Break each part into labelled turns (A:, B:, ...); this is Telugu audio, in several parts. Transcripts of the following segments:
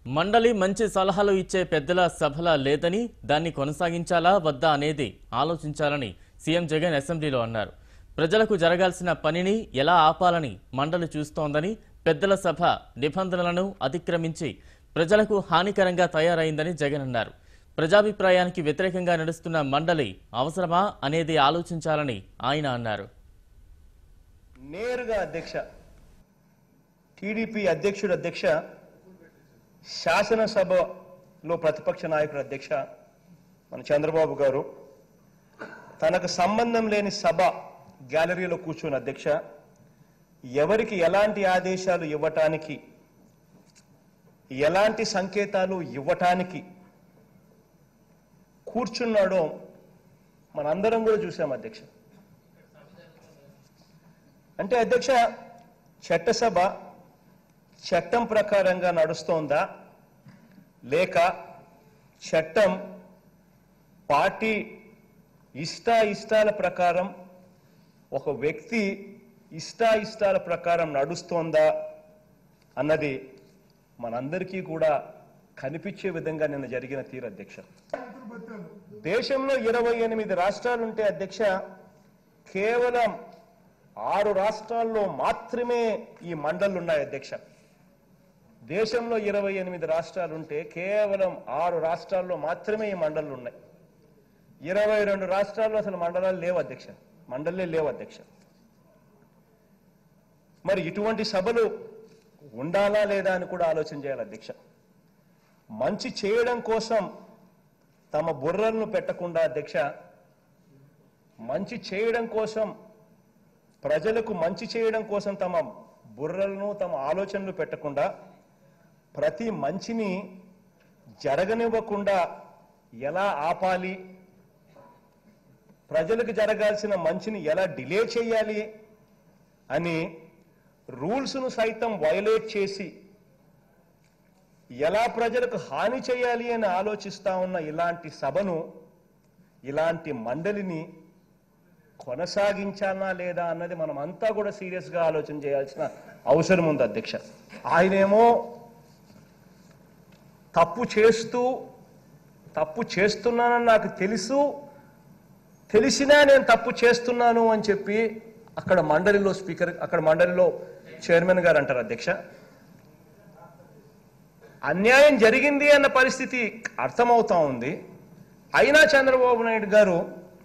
A: మండలి మంచి సలహాలు ఇచ్చే పెద్దల సభల లేదని దాన్ని కొనసాగించాలా వద్దా అనేది ఆలోచించాలని సీఎం జగన్ అసెంబ్లీలో అన్నారు ప్రజలకు జరగాల్సిన పనిని ఎలా ఆపాలని మండలి చూస్తోందని పెద్దల సభ నిబంధనలను అతిక్రమించి ప్రజలకు హానికరంగా తయారైందని జగన్ అన్నారు ప్రజాభిప్రాయానికి వ్యతిరేకంగా నడుస్తున్న మండలి అవసరమా అనేది ఆలోచించాలని ఆయన అన్నారు
B: నేరుగా అధ్యక్ష టీడీపీ అధ్యక్షుడు అధ్యక్ష శాసనసభలో ప్రతిపక్ష నాయకుడు అధ్యక్ష మన చంద్రబాబు గారు తనకు సంబంధం లేని సభ గ్యాలరీలో కూర్చున్న అధ్యక్ష ఎవరికి ఎలాంటి ఆదేశాలు ఇవ్వటానికి ఎలాంటి సంకేతాలు ఇవ్వటానికి కూర్చున్నాడో మనందరం కూడా చూసాం అధ్యక్ష అంటే అధ్యక్ష చట్టసభ చట్టం ప్రకారంగా నడుస్తోందా లేక చట్టం పార్టీ ఇష్ట ఇష్టాల ప్రకారం ఒక వ్యక్తి ఇష్ట ఇష్టాల ప్రకారం నడుస్తోందా అన్నది మనందరికీ కూడా కనిపించే విధంగా నిన్న జరిగిన తీరు అధ్యక్ష దేశంలో ఇరవై ఎనిమిది రాష్ట్రాలుంటే అధ్యక్ష కేవలం ఆరు రాష్ట్రాల్లో మాత్రమే ఈ మండళ్ళు ఉన్నాయి అధ్యక్ష దేశంలో ఇరవై ఎనిమిది రాష్ట్రాలుంటే కేవలం ఆరు రాష్ట్రాల్లో మాత్రమే ఈ మండళ్ళు ఉన్నాయి ఇరవై రెండు రాష్ట్రాల్లో అసలు మండలాలు లేవు అధ్యక్ష మండలే లేవు అధ్యక్ష మరి ఇటువంటి సభలు ఉండాలా లేదా అని కూడా ఆలోచన చేయాలి అధ్యక్ష మంచి చేయడం కోసం తమ బుర్రలను పెట్టకుండా అధ్యక్ష మంచి చేయడం కోసం ప్రజలకు మంచి చేయడం కోసం తమ బుర్రలను తమ ఆలోచనలు పెట్టకుండా ప్రతి మంచిని జరగనివ్వకుండా ఎలా ఆపాలి ప్రజలకు జరగాల్సిన మంచిని ఎలా డిలే చేయాలి అని రూల్స్ను సైతం వయలేట్ చేసి ఎలా ప్రజలకు హాని చేయాలి అని ఆలోచిస్తా ఉన్న ఇలాంటి సభను ఇలాంటి మండలిని కొనసాగించాలా లేదా అన్నది మనం అంతా కూడా సీరియస్ గా ఆలోచన చేయాల్సిన అవసరం ఉంది అధ్యక్ష ఆయనేమో తప్పు చేస్తూ తప్పు చేస్తున్నానని నాకు తెలుసు తెలిసినా నేను తప్పు చేస్తున్నాను అని చెప్పి అక్కడ మండలిలో స్పీకర్ అక్కడ మండలిలో చైర్మన్ గారు అంటారు అధ్యక్ష అన్యాయం జరిగింది అన్న పరిస్థితి అర్థమవుతా ఉంది అయినా చంద్రబాబు నాయుడు గారు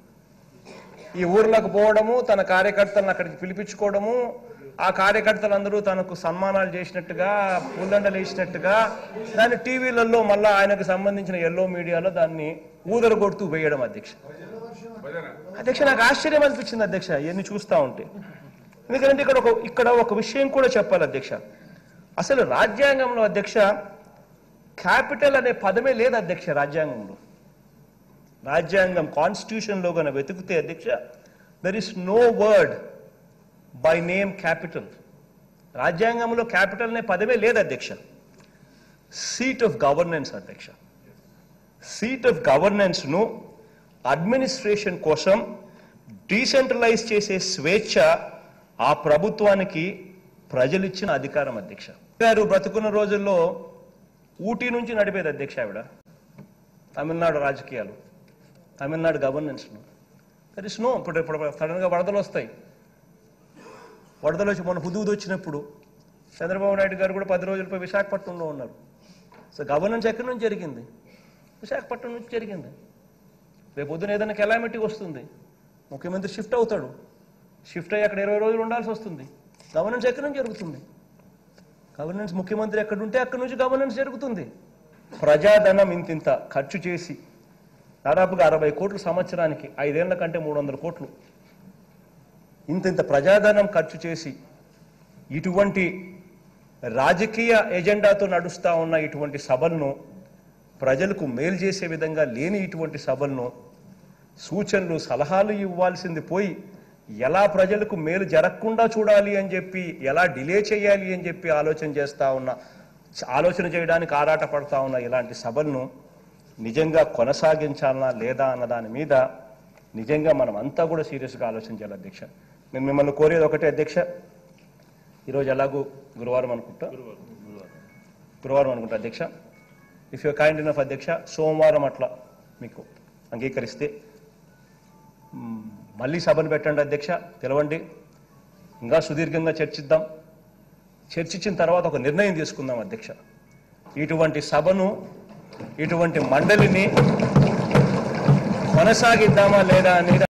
B: ఈ ఊర్లకు పోవడము తన కార్యకర్తలను అక్కడికి పిలిపించుకోవడము ఆ కార్యకర్తలందరూ తనకు సన్మానాలు చేసినట్టుగా పూలండలు వేసినట్టుగా దాన్ని టీవీలలో మళ్ళా ఆయనకు సంబంధించిన ఎల్లో మీడియాలో దాన్ని ఊదరగొడుతూ వేయడం అధ్యక్ష అధ్యక్ష నాకు ఆశ్చర్యం అనిపించింది అధ్యక్ష ఇవన్నీ చూస్తా ఉంటే ఎందుకంటే ఇక్కడ ఒక ఇక్కడ ఒక విషయం కూడా చెప్పాలి అధ్యక్ష అసలు రాజ్యాంగంలో అధ్యక్ష క్యాపిటల్ అనే పదమే లేదు అధ్యక్ష రాజ్యాంగంలో రాజ్యాంగం కాన్స్టిట్యూషన్లో కనుక వెతికితే అధ్యక్ష there is no word by name capital రాజ్యాంగంలో క్యాపిటల్ అనే పదమే లేదు అధ్యక్ష సీట్ ఆఫ్ గవర్నెన్స్ అధ్యక్ష సీట్ ఆఫ్ గవర్నెన్స్ను అడ్మినిస్ట్రేషన్ కోసం డీసెంట్రలైజ్ చేసే స్వేచ్ఛ ఆ ప్రభుత్వానికి ప్రజలిచ్చిన అధికారం అధ్యక్ష గారు బ్రతుకున్న రోజుల్లో ఊటీ నుంచి నడిపేది అధ్యక్ష ఆవిడ తమిళనాడు రాజకీయాలు తమిళనాడు గవర్నెన్స్ను దర్ ఇస్ నో ఇప్పుడు ఇప్పుడు సడన్గా వరదలు వస్తాయి వరదలు వచ్చి మొన్న హుదూద్ వచ్చినప్పుడు చంద్రబాబు నాయుడు గారు కూడా పది రోజులపై విశాఖపట్నంలో ఉన్నారు సో గవర్నెన్స్ ఎక్కడి నుంచి జరిగింది విశాఖపట్నం నుంచి జరిగింది రేపు పొద్దున ఏదైనా కెలామిటీ వస్తుంది ముఖ్యమంత్రి షిఫ్ట్ అవుతాడు షిఫ్ట్ అయ్యి అక్కడ ఇరవై రోజులు ఉండాల్సి వస్తుంది గవర్నెన్స్ ఎక్కడి నుంచి జరుగుతుంది గవర్నెన్స్ ముఖ్యమంత్రి ఎక్కడ ఉంటే అక్కడి నుంచి గవర్నెన్స్ జరుగుతుంది ప్రజాధనం ఇంతింత ఖర్చు చేసి దాదాపుగా అరవై కోట్ల సంవత్సరానికి ఐదేళ్ల కంటే మూడు వందల కోట్లు ఇంతింత ప్రజాధనం ఖర్చు చేసి ఇటువంటి రాజకీయ ఎజెండాతో నడుస్తా ఉన్న ఇటువంటి సభలను ప్రజలకు మేలు చేసే విధంగా లేని ఇటువంటి సభలను సూచనలు సలహాలు ఇవ్వాల్సింది పోయి ఎలా ప్రజలకు మేలు జరగకుండా చూడాలి అని చెప్పి ఎలా డిలే చేయాలి అని చెప్పి ఆలోచన చేస్తా ఉన్న ఆలోచన చేయడానికి ఆరాట పడతా ఉన్న ఇలాంటి సభలను నిజంగా కొనసాగించాలనా లేదా అన్న దాని మీద నిజంగా మనం అంతా కూడా సీరియస్గా ఆలోచన చేయాలి అధ్యక్ష నేను మిమ్మల్ని కోరేది ఒకటే అధ్యక్ష ఈరోజు ఎలాగూ గురువారం అనుకుంటా గురువారం అనుకుంటా అధ్యక్ష ఇఫ్ యూ కైండ్ ఇనఫ్ అధ్యక్ష సోమవారం అట్లా మీకు అంగీకరిస్తే మ్, మళ్ళీ సభను పెట్టండి అధ్యక్ష పిలవండి ఇంకా సుదీర్ఘంగా చర్చిద్దాం చర్చించిన తర్వాత ఒక నిర్ణయం తీసుకుందాం అధ్యక్ష ఇటువంటి సభను ఇటువంటి మండలిని కొనసాగిద్దామా లేదా అనేది